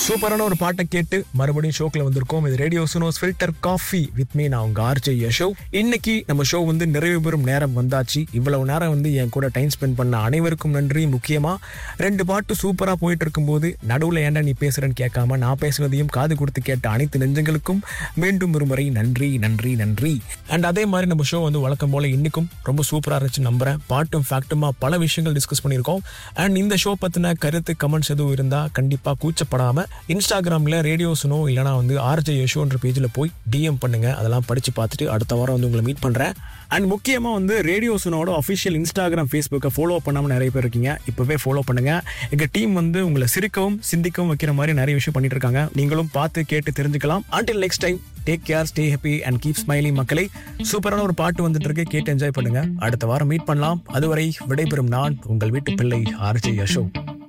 சூப்பரான ஒரு பாட்டை கேட்டு மறுபடியும் ஷோக்கில் வந்திருக்கோம் இது radio Suno's filter coffee with me நான் உங்க ஆர்ஜே யஷோ இன்னைக்கு நம்ம ஷோ வந்து நிறைவு பெறும் நேரம் வந்தாச்சு இவ்வளவு நேரம் வந்து என் கூட டைம் ஸ்பெண்ட் பண்ண அனைவருக்கும் நன்றி முக்கியமா ரெண்டு பாட்டு சூப்பரா போயிட்டு இருக்கும்போது நடுவில் ஏன்டா நீ பேசுறேன்னு கேட்காம நான் பேசுனதையும் காது கொடுத்து கேட்ட அனைத்து நெஞ்சங்களுக்கும் மீண்டும் ஒரு முறை நன்றி நன்றி நன்றி அண்ட் அதே மாதிரி நம்ம ஷோ வந்து வழக்கம் போல இன்னைக்கும் ரொம்ப சூப்பரா இருந்துச்சு நம்புறேன் பாட்டும் ஃபேக்ட்டுமா பல விஷயங்கள் டிஸ்கஸ் பண்ணியிருக்கோம் அண்ட் இந்த ஷோ பத்தின கருத்து கமெண்ட்ஸ் எதுவும் இருந்தா கண்டிப்பா கூச்சப்படாம இன்ஸ்டாகிராம்ல ரேடியோ சுனோ இல்லைனா வந்து ஆர்ஜே யஷோன்ற பேஜ்ல போய் டிஎம் பண்ணுங்க அதெல்லாம் படிச்சு பார்த்துட்டு அடுத்த வாரம் வந்து உங்களை மீட் பண்றேன் அண்ட் முக்கியமா வந்து ரேடியோ சுனோட அஃபிஷியல் இன்ஸ்டாகிராம் ஃபேஸ்புக்கை ஃபாலோ பண்ணாம நிறைய பேர் இருக்கீங்க இப்பவே ஃபாலோ பண்ணுங்க எங்க டீம் வந்து உங்களை சிரிக்கவும் சிந்திக்கவும் வைக்கிற மாதிரி நிறைய விஷயம் பண்ணிட்டு இருக்காங்க நீங்களும் பார்த்து கேட்டு தெரிஞ்சுக்கலாம் until next time take care stay happy and keep smiling மக்களை சூப்பரான ஒரு பாட்டு வந்துட்டு இருக்கு கேட்டு என்ஜாய் பண்ணுங்க அடுத்த வாரம் மீட் பண்ணலாம் அதுவரை விடைபெறும் நான் உங்கள் வீட்டு பிள்ளை ஆர்ஜே யஷோ